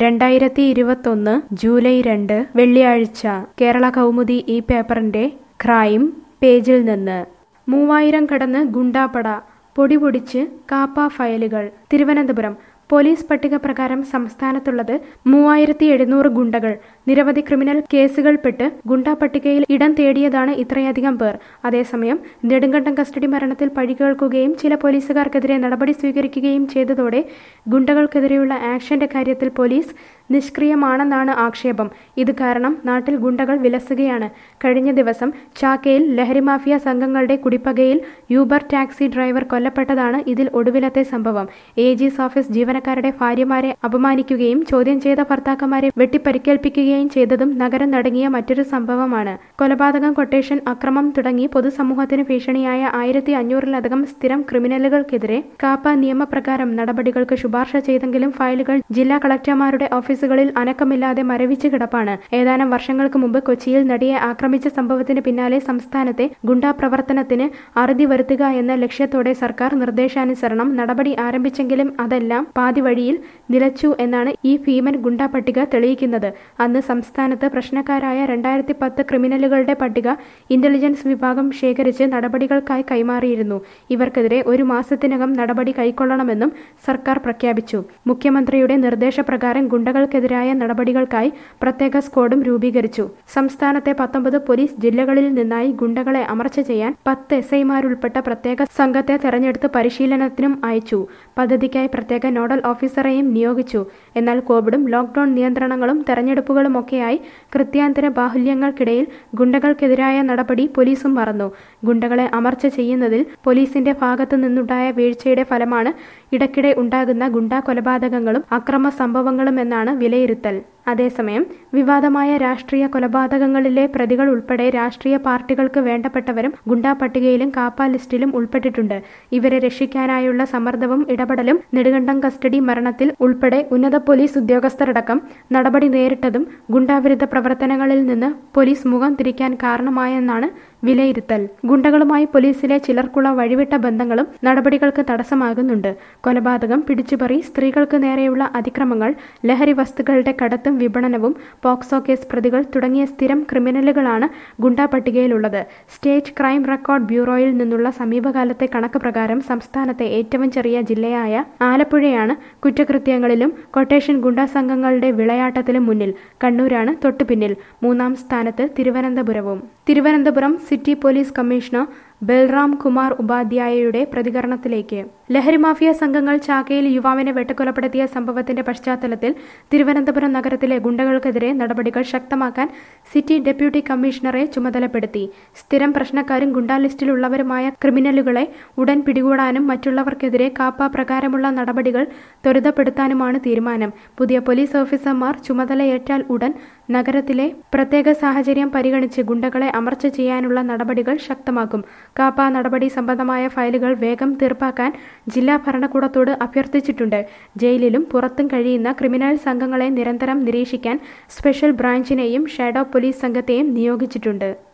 രണ്ടായിരത്തി ഇരുപത്തൊന്ന് ജൂലൈ രണ്ട് വെള്ളിയാഴ്ച കേരള കൗമുദി ഈ പേപ്പറിന്റെ ക്രൈം പേജിൽ നിന്ന് മൂവായിരം കടന്ന് ഗുണ്ടാപ്പട പൊടിപൊടിച്ച് കാപ്പ ഫയലുകൾ തിരുവനന്തപുരം പോലീസ് പട്ടിക പ്രകാരം സംസ്ഥാനത്തുള്ളത് മൂവായിരത്തി എഴുന്നൂറ് ഗുണ്ടകൾ നിരവധി ക്രിമിനൽ കേസുകൾപ്പെട്ട് ഗുണ്ടാ പട്ടികയിൽ ഇടം തേടിയതാണ് ഇത്രയധികം പേർ അതേസമയം നെടുങ്കണ്ടം കസ്റ്റഡി മരണത്തിൽ പഴി കേൾക്കുകയും ചില പോലീസുകാർക്കെതിരെ നടപടി സ്വീകരിക്കുകയും ചെയ്തതോടെ ഗുണ്ടകൾക്കെതിരെയുള്ള ആക്ഷന്റെ കാര്യത്തിൽ പോലീസ് നിഷ്ക്രിയമാണെന്നാണ് ആക്ഷേപം ഇത് കാരണം നാട്ടിൽ ഗുണ്ടകൾ വിലസുകയാണ് കഴിഞ്ഞ ദിവസം ചാക്കയിൽ ലഹരി മാഫിയ സംഘങ്ങളുടെ കുടിപ്പകയിൽ യൂബർ ടാക്സി ഡ്രൈവർ കൊല്ലപ്പെട്ടതാണ് ഇതിൽ ഒടുവിലത്തെ സംഭവം എ ജിസ് ഓഫീസ് ജീവനക്കാരുടെ ഭാര്യമാരെ അപമാനിക്കുകയും ചോദ്യം ചെയ്ത ഭർത്താക്കന്മാരെ വെട്ടിപ്പരിക്കേൽപ്പിക്കുകയും ചെയ്തതും നഗരം നടുങ്ങിയ മറ്റൊരു സംഭവമാണ് കൊലപാതകം കൊട്ടേഷൻ അക്രമം തുടങ്ങി പൊതുസമൂഹത്തിന് ഭീഷണിയായ ആയിരത്തി അഞ്ഞൂറിലധികം സ്ഥിരം ക്രിമിനലുകൾക്കെതിരെ കാപ്പ നിയമപ്രകാരം നടപടികൾക്ക് ശുപാർശ ചെയ്തെങ്കിലും ഫയലുകൾ ജില്ലാ കളക്ടർമാരുടെ ഓഫീസുകളിൽ അനക്കമില്ലാതെ മരവിച്ച് കിടപ്പാണ് ഏതാനും വർഷങ്ങൾക്ക് മുമ്പ് കൊച്ചിയിൽ നടിയെ ആക്രമിച്ച സംഭവത്തിന് പിന്നാലെ സംസ്ഥാനത്തെ ഗുണ്ടാ പ്രവർത്തനത്തിന് അറുതി വരുത്തുക എന്ന ലക്ഷ്യത്തോടെ സർക്കാർ നിർദ്ദേശാനുസരണം നടപടി ആരംഭിച്ചെങ്കിലും അതെല്ലാം പാതി വഴിയിൽ നിലച്ചു എന്നാണ് ഈ ഭീമൻ ഗുണ്ടാ പട്ടിക തെളിയിക്കുന്നത് അന്ന് സംസ്ഥാനത്ത് പ്രശ്നക്കാരായ രണ്ടായിരത്തി പത്ത് ക്രിമിനലുകളുടെ പട്ടിക ഇന്റലിജൻസ് വിഭാഗം ശേഖരിച്ച് നടപടികൾക്കായി കൈമാറിയിരുന്നു ഇവർക്കെതിരെ ഒരു മാസത്തിനകം നടപടി കൈക്കൊള്ളണമെന്നും സർക്കാർ പ്രഖ്യാപിച്ചു മുഖ്യമന്ത്രിയുടെ നിർദ്ദേശപ്രകാരം ഗുണ്ടകൾക്കെതിരായ നടപടികൾക്കായി പ്രത്യേക സ്ക്വാഡും രൂപീകരിച്ചു സംസ്ഥാനത്തെ പത്തൊമ്പത് പോലീസ് ജില്ലകളിൽ നിന്നായി ഗുണ്ടകളെ അമർച്ച ചെയ്യാൻ പത്ത് എസ് ഐമാരുൾപ്പെട്ട പ്രത്യേക സംഘത്തെ തെരഞ്ഞെടുത്ത് പരിശീലനത്തിനും അയച്ചു പദ്ധതിക്കായി പ്രത്യേക നോഡൽ ഓഫീസറെയും നിയോഗിച്ചു എന്നാൽ കോവിഡും ലോക്ഡൌൺ നിയന്ത്രണങ്ങളും തെരഞ്ഞെടുപ്പുകളുമൊക്കെയായി കൃത്യാന്തര ബാഹുല്യങ്ങൾക്കിടയിൽ ഗുണ്ടകൾക്കെതിരായ നടപടി പോലീസും മറന്നു ഗുണ്ടകളെ അമർച്ച ചെയ്യുന്നതിൽ പോലീസിന്റെ ഭാഗത്തു നിന്നുണ്ടായ വീഴ്ചയുടെ ഫലമാണ് ഇടയ്ക്കിടെ ഉണ്ടാകുന്ന ഗുണ്ടാ കൊലപാതകങ്ങളും അക്രമ സംഭവങ്ങളും എന്നാണ് വിലയിരുത്തൽ അതേസമയം വിവാദമായ രാഷ്ട്രീയ കൊലപാതകങ്ങളിലെ പ്രതികൾ ഉൾപ്പെടെ രാഷ്ട്രീയ പാർട്ടികൾക്ക് വേണ്ടപ്പെട്ടവരും ഗുണ്ടാ പട്ടികയിലും കാപ്പ ലിസ്റ്റിലും ഉൾപ്പെട്ടിട്ടുണ്ട് ഇവരെ രക്ഷിക്കാനായുള്ള സമ്മർദ്ദവും ഇടപെടലും നെടുങ്കണ്ടം കസ്റ്റഡി മരണത്തിൽ ഉൾപ്പെടെ ഉന്നത പോലീസ് ഉദ്യോഗസ്ഥരടക്കം നടപടി നേരിട്ടതും ഗുണ്ടാവിരുദ്ധ പ്രവർത്തനങ്ങളിൽ നിന്ന് പോലീസ് മുഖം തിരിക്കാൻ കാരണമായെന്നാണ് വിലയിരുത്തൽ ഗുണ്ടകളുമായി പോലീസിലെ ചിലർക്കുള്ള വഴിവിട്ട ബന്ധങ്ങളും നടപടികൾക്ക് തടസ്സമാകുന്നുണ്ട് കൊലപാതകം പിടിച്ചുപറി സ്ത്രീകൾക്ക് നേരെയുള്ള അതിക്രമങ്ങൾ ലഹരി വസ്തുക്കളുടെ കടത്തും വിപണനവും പോക്സോ കേസ് പ്രതികൾ തുടങ്ങിയ സ്ഥിരം ക്രിമിനലുകളാണ് ഗുണ്ടാ പട്ടികയിലുള്ളത് സ്റ്റേറ്റ് ക്രൈം റെക്കോർഡ് ബ്യൂറോയിൽ നിന്നുള്ള സമീപകാലത്തെ കണക്ക് പ്രകാരം സംസ്ഥാനത്തെ ഏറ്റവും ചെറിയ ജില്ലയായ ആലപ്പുഴയാണ് കുറ്റകൃത്യങ്ങളിലും കൊട്ടേഷൻ ഗുണ്ടാ സംഘങ്ങളുടെ വിളയാട്ടത്തിലും മുന്നിൽ കണ്ണൂരാണ് തൊട്ടുപിന്നിൽ മൂന്നാം സ്ഥാനത്ത് തിരുവനന്തപുരവും Thiruvananthapuram city police commissioner Balram Kumar ഉപാധ്യായയുടെ പ്രതികരണത്തിലേക്ക് ലഹരി മാഫിയ സംഘങ്ങൾ ചാക്കയിൽ യുവാവിനെ വെട്ടക്കൊലപ്പെടുത്തിയ സംഭവത്തിന്റെ പശ്ചാത്തലത്തിൽ തിരുവനന്തപുരം നഗരത്തിലെ ഗുണ്ടകൾക്കെതിരെ നടപടികൾ ശക്തമാക്കാൻ സിറ്റി ഡെപ്യൂട്ടി കമ്മീഷണറെ ചുമതലപ്പെടുത്തി സ്ഥിരം പ്രശ്നക്കാരും ഗുണ്ടാ ലിസ്റ്റിലുള്ളവരുമായ ക്രിമിനലുകളെ ഉടൻ പിടികൂടാനും മറ്റുള്ളവർക്കെതിരെ കാപ്പ പ്രകാരമുള്ള നടപടികൾ ത്വരിതപ്പെടുത്താനുമാണ് തീരുമാനം പുതിയ പോലീസ് ഓഫീസർമാർ ചുമതലയേറ്റാൽ ഉടൻ നഗരത്തിലെ പ്രത്യേക സാഹചര്യം പരിഗണിച്ച് ഗുണ്ടകളെ അമർച്ച ചെയ്യാനുള്ള നടപടികൾ ശക്തമാക്കും കാപ്പ നടപടി സംബന്ധമായ ഫയലുകൾ വേഗം തീർപ്പാക്കാൻ ജില്ലാ ഭരണകൂടത്തോട് അഭ്യർത്ഥിച്ചിട്ടുണ്ട് ജയിലിലും പുറത്തും കഴിയുന്ന ക്രിമിനൽ സംഘങ്ങളെ നിരന്തരം നിരീക്ഷിക്കാൻ സ്പെഷ്യൽ ബ്രാഞ്ചിനെയും ഷാഡോ പോലീസ് സംഘത്തെയും നിയോഗിച്ചിട്ടുണ്ട്